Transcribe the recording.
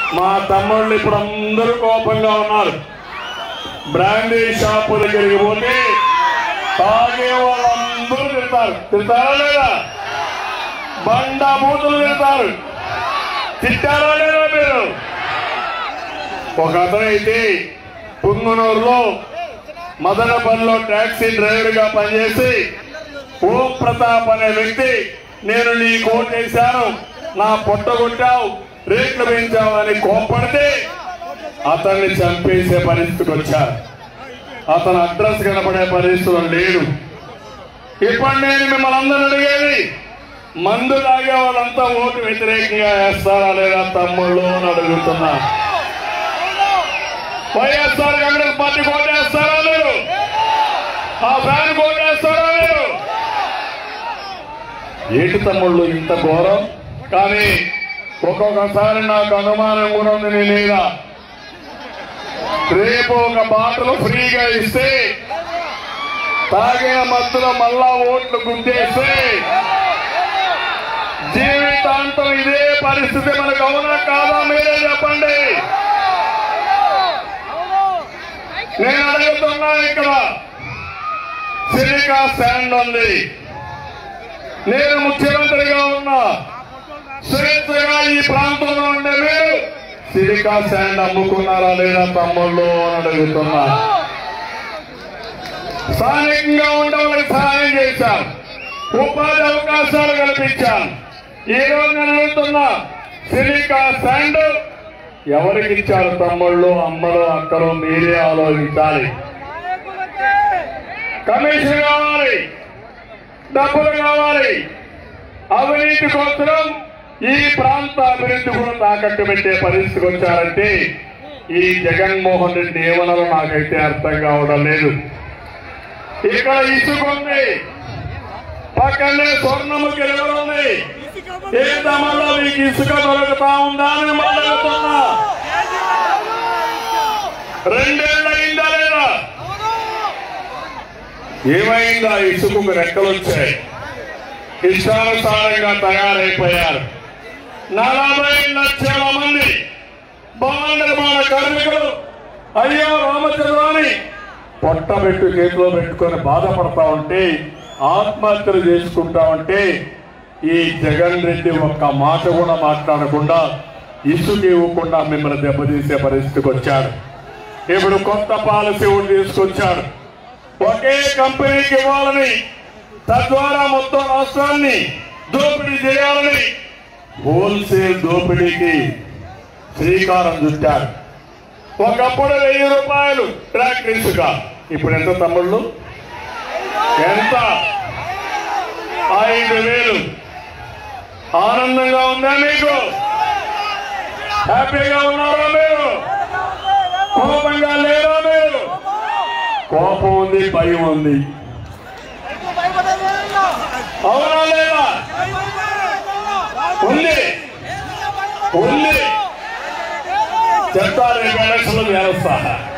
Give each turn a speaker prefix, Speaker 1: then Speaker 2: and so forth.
Speaker 1: మా తమ్ముళ్ళు ఇప్పుడు అందరూ కోపంగా ఉన్నారు బ్రాండీ షాపు దగ్గరికి పోతే తాగే వాళ్ళందరూ తిడతారు తిడతారా లేదా బండ బూతులు తిడతారు తిట్టారా లేదా మీరు ఒక అతనైతే పుంగనూరులో మదనపల్లిలో టాక్సీ డ్రైవర్ గా పనిచేసి ఓం ప్రతాప్ అనే వ్యక్తి నేను నీ కోటేశాను నా పొట్ట కొట్టావు రేట్లు పెంచావు అని కోప్పడితే అతన్ని చంపేసే పరిస్థితికి వచ్చారు అతను అడ్రస్ కనపడే పరిస్థితులు లేడు ఇప్పుడు నేను మిమ్మల్ని అందరూ అడిగేది మందు తాగే వాళ్ళంతా ఓటు వ్యతిరేకంగా వేస్తారా లేదా తమ్ముళ్ళు అని అడుగుతున్నా వైఎస్ఆర్ కాంగ్రెస్ పార్టీ కోటేస్తారా మీరు ఆ ఫ్యాన్ కోటేస్తారా మీరు ఏంటి తమ్ముళ్ళు ఇంత ఘోరం కానీ ఒక్కొక్కసారి నాకు అనుమానం కూడా ఉంది నీ మీద రేపు ఒక బాటలు ఫ్రీగా ఇస్తే తాగిన మత్తులో మళ్ళా ఓట్లు గుద్దేస్తే జీవితాంతం ఇదే పరిస్థితి మనకు అవునా కాదా మీరే చెప్పండి నేను అడుగుతున్నా ఇక్కడ సిలికా స్టాండ్ ఉంది నేను ముఖ్యమంత్రిగా ఉన్నా స్వేచ్ఛగా ఈ ప్రాంతంలో ఉండే మీరు సిలికా స్టాండ్ అమ్ముకున్నారా లేదా తమ్ముళ్ళు అని అడుగుతున్నా స్థానికంగా ఉండే వాళ్ళకి సహాయం చేశాం ఉపాధి అవకాశాలు కల్పించాం ఈ రోజు నేను అడుగుతున్నా సిలికా స్టాండ్ ఎవరికి ఇచ్చారు తమ్ముళ్ళు అమ్మలు అక్కలు మీరే ఆలోచించాలి కమిషన్ కావాలి డబ్బులు కావాలి అవినీతి కోసం ఈ ప్రాంత అభివృద్ధి కూడా తాకట్టు పెట్టే పరిస్థితికి వచ్చారంటే ఈ జగన్మోహన్ రెడ్డి ఏమనలో నాకైతే అర్థం కావడం లేదు ఇక్కడ ఇసుక ఉంది పక్కనే స్వర్ణముఖి రివర్ ఉంది ఏ తమలో మీకు ఇసుక దొరుకుతా ఉందా అని మాట్లాడుతున్నా రెండేళ్ళు అయిందా లేదా ఏమైందా ఇసుకకు రెక్కలు వచ్చాయి ఇష్టానుసారంగా తయారైపోయారు నలభై లక్షల మంది భవన నిర్మాణ కార్మికులు అయ్యో రామచంద్రాని పొట్ట పెట్టు చేతిలో పెట్టుకొని బాధపడతా ఉంటే ఆత్మహత్యలు చేసుకుంటా ఉంటే ఈ జగన్ రెడ్డి ఒక్క మాట కూడా మాట్లాడకుండా ఇసుక ఇవ్వకుండా మిమ్మల్ని దెబ్బతీసే పరిస్థితికి వచ్చాడు ఇప్పుడు కొత్త పాలసీ ఒకటి తీసుకొచ్చాడు ఒకే కంపెనీకి ఇవ్వాలని తద్వారా మొత్తం రాష్ట్రాన్ని దోపిడీ చేయాలని హోల్సేల్ దోపిడీకి శ్రీకారం చుట్టారు ఒకప్పుడు వెయ్యి రూపాయలు ట్రాక్ ఇసుక ఇప్పుడు ఎంత తమ్ముళ్ళు ఎంత ఐదు వేలు ఆనందంగా ఉందా మీకు హ్యాపీగా ఉన్నారా మీరు కోపంగా లేరా మీరు కోపం ఉంది భయం ఉంది అవునా లేదా ఉంది ఉంది చెప్తారు రేపు ఎలక్షన్లు చేస్తా